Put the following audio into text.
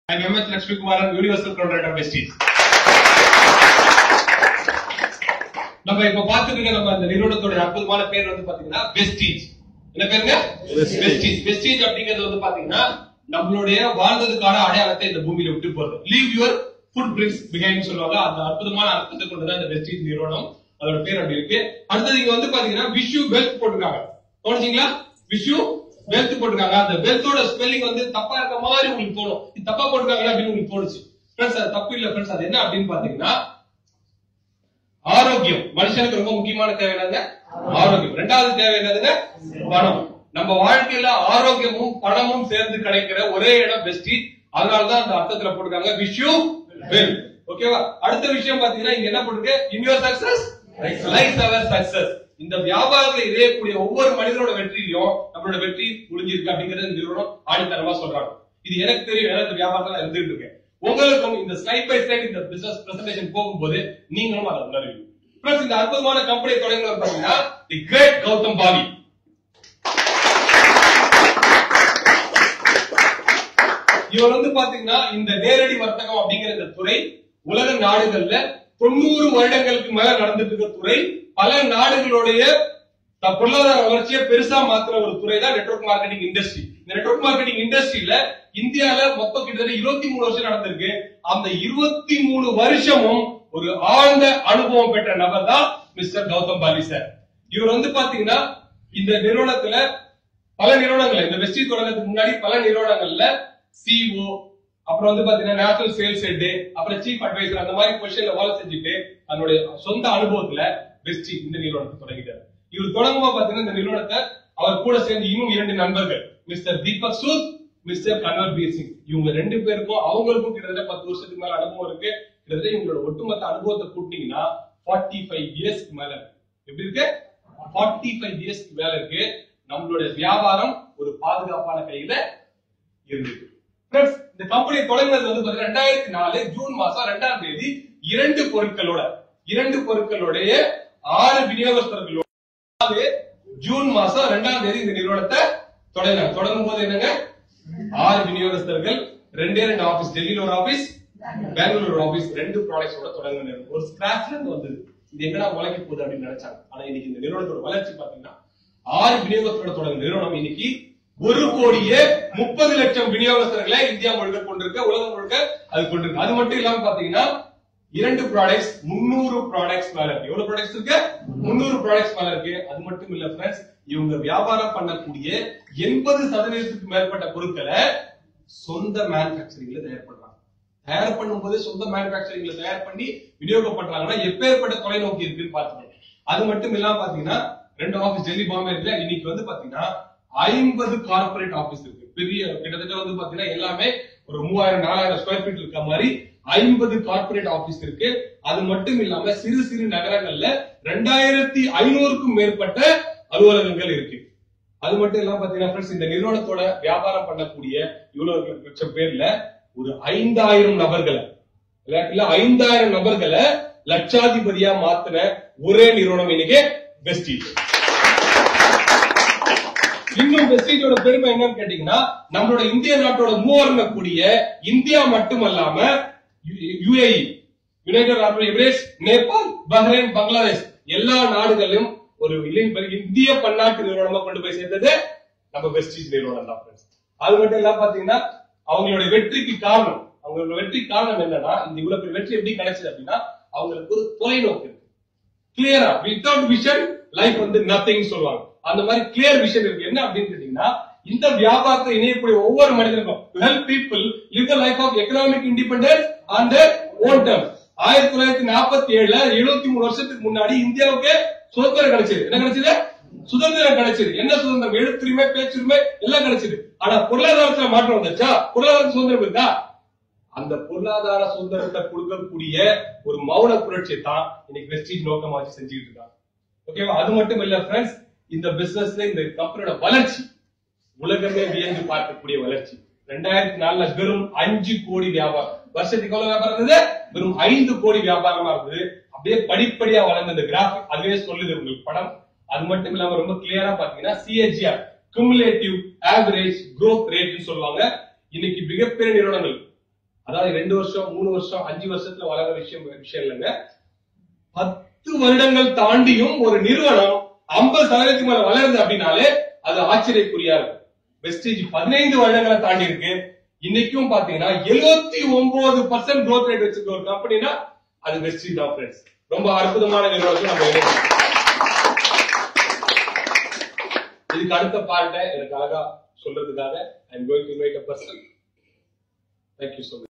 I'm M.H. Lakshmi Kumaran, Universal Coordinator Vestige. நம்ம இப்ப பாத்துட்டு இருக்க நம்ம அந்த நிறுவனத்தோட அற்புதமான பேர் வந்து பாத்தீங்கன்னா வெஸ்டீஜ் என்ன பேருங்க வெஸ்டீஜ் வெஸ்டீஜ் அப்படிங்கிறது வந்து பாத்தீங்கன்னா நம்மளுடைய வாழ்ந்ததுக்கான அடையாளத்தை இந்த பூமியில விட்டு போறது leave your footprints behind சொல்லுவாங்க அந்த அற்புதமான அர்த்தத்தை கொண்டுதான் இந்த வெஸ்டீஜ் நிறுவனம் அதோட பேர் அப்படி இருக்கு அடுத்தது இங்க வந்து பாத்தீங்கன்னா விஷு வெல்த் போட்டிருக்காங்க தோணுச்சிங்களா விஷு வெல்த் போட்டிருக்காங்க அந்த வெல்த்தோட ஸ்பெல்லிங் வந்து தப்பா இருக்க மாதிரி உங்களுக்கு தோணும் இது தப்பா போட்டிருக்காங்க அப்படின்னு உங்களுக்கு தோணுச்சு ஃப்ரெண்ட்ஸ் அது தப்பு இல்ல ஃப்ரெண்ட்ஸ் அது என்ன அப்படின்னு பாத்தீங்கன்னா ஆரோக்கியம் மனுஷனுக்கு ரொம்ப முக்கியமான தேவை என்னங்க ஆரோக்கியம் ரெண்டாவது தேவை என்னதுங்க பணம் நம்ம வாழ்க்கையில ஆரோக்கியமும் பணமும் சேர்ந்து கிடைக்கிற ஒரே இடம் பெஸ்டி அதனாலதான் அந்த அர்த்தத்துல போட்டிருக்காங்க விஷ் யூ வெல் ஓகேவா அடுத்த விஷயம் பாத்தீங்கன்னா இங்க என்ன போட்டிருக்கு in your success life our success இந்த வியாபாரத்துல இறையக்கூடிய ஒவ்வொரு மனிதனோட வெற்றியிலும் நம்மளோட வெற்றி முடிஞ்சிருக்கு அப்படிங்கறது இந்த நிறுவனம் ஆணித்தரமா சொல்றாங்க இது எனக்கு தெரியும் ஏன்னா இந்த வியாபாரத்துல இருந்துட்டு இருக்கேன் உங்களுக்கும் இந்த ஸ்லைட் பை ஸ்லைட் இந்த பிசினஸ் பிரசன்டேஷன் போகும்போது நீங்களும் அதை உணர்வீங்க பிளஸ் இந்த அற்புதமான கம்பெனி தொடங்கினது பாத்தீங்கன்னா தி கிரேட் கௌதம் பாவி இவர் வந்து பாத்தீங்கன்னா இந்த நேரடி வர்த்தகம் அப்படிங்கிற இந்த துறை உலக நாடுகள்ல தொண்ணூறு வருடங்களுக்கு மேல நடந்துட்டு இருக்க துறை பல நாடுகளுடைய த- பொருளாதார வளர்ச்சியை பெருசா மாத்துற ஒரு துறை தான் நெட்வொர்க் மார்க்கெட்டிங் இண்டஸ்ட்ரி இந்த நெட்வொர்க் மார்க்கெட்டிங் இண்டஸ்ட்ரியில இந்தியால மொத்தம் கிட்டத்தட்ட இருபத்தி மூணு வருஷம் நடந்திருக்கு அந்த இருபத்தி மூணு வருஷமும் ஒரு ஆழ்ந்த அனுபவம் பெற்ற நபர் தான் மிஸ்டர் கௌதம் பாலி சார் இவர் வந்து பாத்தீங்கன்னா இந்த நிறுவனத்துல பல நிறுவனங்கள் இந்த வெஸ்டி தொடங்கறதுக்கு முன்னாடி பல நிறுவனங்கள்ல சிஓ அப்புறம் வந்து பாத்தீங்கன்னா நேஷனல் சேல்ஸ் ஹெட் அப்புறம் சீஃப் அட்வைசர் அந்த மாதிரி பொசிஷன்ல வேலை செஞ்சுட்டு தன்னுடைய சொந்த அனுபவத்துல வெஸ்டி இந்த நிறுவனத்தை தொடங்கிட்டார் இவர் தொடங்கும்போது பாத்தீங்கன்னா இந்த நிறுவனத்தை அவர் கூட சேர்ந்து இன்னும் இரண்டு நண்பர்கள் மிஸ்டர் தீபக் சூத் மிஸ்டர் கன்வர் பீர் சிங் இவங்க ரெண்டு பேருக்கும் அவங்களுக்கும் கிட்டத்தட்ட பத்து வருஷத்துக்கு மேல அனுபவம் இருக்கு கிட்டத்தட்ட இவங்களோட ஒட்டுமொத்த அனுபவத்தை கூட்டினீங்கன்னா ஃபார்ட்டி ஃபைவ் இயர்ஸ்க்கு மேல இருக்கு. எப்படி இருக்கு ஃபார்ட்டி ஃபைவ் இயர்ஸ்க்கு மேல இருக்கு நம்மளுடைய வியாபாரம் ஒரு பாதுகாப்பான கையில இருந்தது Friends, இந்த கம்பெனி தொடங்கினது வந்து பாத்தீங்கன்னா ரெண்டாயிரத்தி நாலு ஜூன் மாசம் ரெண்டாம் தேதி இரண்டு பொருட்களோட இரண்டு பொருட்களுடைய ஆறு விநியோகஸ்தர்களோட அதாவது ஜூன் மாசம் ரெண்டாம் தேதி இந்த நிறுவனத்தை தொடங்கினாங்க தொடங்கும் போது என்னங்க ஆறு விநியோகஸ்தர்கள் ரெண்டே ரெண்டு ஆபீஸ் டெல்லியில ஒரு ஆபீஸ் பெங்களூர் ஒரு ஆபீஸ் ரெண்டு ப்ராடக்ட்ஸோட தொடங்கின ஒரு ஸ்கிராச்ல இருந்து வந்தது இது எங்கடா உழைக்க போகுது அப்படின்னு நினைச்சாங்க ஆனா இன்னைக்கு இந்த நிறுவனத்தோட வளர்ச்சி பாத்தீங்கன்னா ஆறு விநியோகத்தோட தொடங்கின நிறுவனம் இன்னைக்கு ஒரு கோடியே முப்பது லட்சம் விநியோகஸ்தர்களை இந்தியா முழுக்க கொண்டிருக்க உலகம் முழுக்க அது கொண்டிருக்கு அது மட்டும் இல்லாம பாத்தீங்கன்னா இரண்டு ப்ராடக்ட்ஸ் முன்னூறு ப்ராடக்ட்ஸ் மேல இருக்கு எவ்வளவு ப்ராடக்ட்ஸ் இருக்கு முன்னூறு ப்ராடக்ட்ஸ் மேல இருக்கு அது மட்டும் இல்ல ஃப்ரெண்ட்ஸ் இவங்க வியாபாரம் பண்ணக்கூடிய எண்பது சதவீதத்துக்கு மேற்பட்ட பொருட்களை சொந்த மேனுபேக்சரிங்ல தயார் பண்றாங்க தயார் பண்ணும்போது சொந்த மேனுபேக்சரிங்ல தயார் பண்ணி விநியோகம் பண்றாங்கன்னா எப்பேற்பட்ட தொலைநோக்கி இருக்குன்னு பாத்துக்கணும் அது மட்டும் இல்லாம பாத்தீங்கன்னா ரெண்டு ஆபீஸ் டெல்லி பாம்பே இருக்குல்ல இன்னைக்கு வந்து பாத்தீங்கன்னா ஐம்பது கார்பரேட் ஆபீஸ் இருக்கு பெரிய கிட்டத்தட்ட வந்து பாத்தீங்கன்னா எல்லாமே ஒரு மூவாயிரம் நாலாயிரம் ஸ்கொயர் ஃபீட் இருக்க மாதிரி ஐம்பது கார்பரேட் ஆபீஸ் இருக்கு அது மட்டும் இல்லாம சிறு சிறு நகரங்கள்ல ரெண்டாயிரத்தி ஐநூறுக்கும் மேற்பட்ட அலுவலகங்கள் இருக்கு அது மட்டும் இல்லாம பாத்தீங்கன்னா friends, இந்த நிறுவனத்தோட வியாபாரம் பண்ணக்கூடிய இவ்வளவு லட்சம் பேர்ல ஒரு ஐந்தாயிரம் நபர்களை இல்ல இல்ல ஐந்தாயிரம் நபர்களை லட்சாதிபதியா மாத்தின ஒரே நிறுவனம் இன்னைக்கு வெஸ்டீஜ் இன்னும் வெஸ்டீஜோட பெருமை என்னன்னு கேட்டீங்கன்னா நம்மளோட இந்திய நாட்டோட மூவர்ண கூடிய இந்தியா மட்டுமல்லாம யுஏஇ யுனைடெட் அரபு எமிரேட்ஸ் நேபாள் பஹ்ரைன் பங்களாதேஷ் எல்லா நாடுகளிலும் ஒரு இளைஞர் இந்திய பன்னாட்டு நிறுவனமா கொண்டு போய் சேர்த்தது நம்ம வெஸ்டீஜ் நிறுவனம் தான் friends. அது மட்டும் இல்லாம பாத்தீங்கன்னா அவங்களுடைய வெற்றிக்கு காரணம் அவங்களோட வெற்றி காரணம் என்னன்னா இந்த இவ்வளவு பெரிய வெற்றி எப்படி கிடைச்சது அப்படின்னா அவங்களுக்கு ஒரு தொலைநோக்கு இருக்கு கிளியரா வித்தவுட் விஷன் லைஃப் வந்து நத்திங் சொல்லுவாங்க அந்த மாதிரி கிளியர் விஷன் இருக்கு என்ன அப்படின்னு கேட்டீங்கன்னா இந்த வியாபாரத்தை இணையக்கூடிய ஒவ்வொரு மனிதனுக்கும் help people live the life of economic independence and own term ஆயிரத்தி தொள்ளாயிரத்தி நாற்பத்தி ஏழுல எழுபத்தி மூணு வருஷத்துக்கு முன்னாடி இந்தியாவுக்கு சுதந்திரம் கிடைச்சது என்ன கிடைச்சது சுதந்திரம் கிடைச்சது என்ன சுதந்திரம் எழுத்துரிமை பேச்சுரிமை எல்லாம் கிடைச்சது ஆனா பொருளாதாரத்துல மாற்றம் வந்துச்சா பொருளாதார சுதந்திரம் இருக்கா அந்த பொருளாதார சுதந்திரத்தை கொடுக்கக்கூடிய ஒரு மௌன புரட்சியை தான் இன்னைக்கு வெஸ்டீஜ் நோக்கமா வச்சு செஞ்சுட்டு இருக்காங்க ஓகேவா அது மட்டும் இல்ல ஃப்ரெண்ட்ஸ் இந்த பிசினஸ்ல இந்த கம்பெனியோட வளர்ச்சி உலகமே வியந்து பார்க்கக்கூடிய வளர்ச்சி ரெண்டாயிரத்தி நாலுல வெறும் அஞ்சு கோடி வியாபாரம் வருஷத்துக்கு எவ்வளவு வியாபாரம் இருந்தது வெறும் ஐந்து கோடி வியாபாரமா இருந்தது அப்படியே படிப்படியா வளர்ந்த இந்த கிராஃபிக் அதுவே சொல்லுது உங்களுக்கு படம் அது மட்டும் இல்லாம ரொம்ப கிளியரா பாத்தீங்கன்னா சிஹெச்ஆர் குமுலேட்டிவ் ஆவரேஜ் growth ரேட்னு சொல்லுவாங்க இன்னைக்கு மிகப்பெரிய நிறுவனங்கள் அதாவது ரெண்டு வருஷம் மூணு வருஷம் அஞ்சு வருஷத்துல வளர விஷயம் விஷயம் இல்லைங்க பத்து வருடங்கள் தாண்டியும் ஒரு நிறுவனம் ஐம்பது சதவீதத்துக்கு மேல வளருது அப்படின்னாலே அது ஆச்சரியக்குறியா இருக்கும் வெஸ்டேஜ் பதினைந்து வருடங்களை தாண்டி இருக்கு இன்னைக்கும் பாத்தீங்கன்னா எழுபத்தி ஒன்பது பர்சன்ட் growth ரேட் வச்சிருக்க ஒரு கம்பெனினா அது வெஸ்டேஜ் தான் ஃப்ரெண்ட்ஸ் ரொம்ப அற்புதமான நிறுவனத்தை நம்ம இணைக்கிறோம். இதுக்கு அடுத்த பார்ட்டை எனக்கு அழகா சொல்றதுக்காக I am going to invite a person thank you so much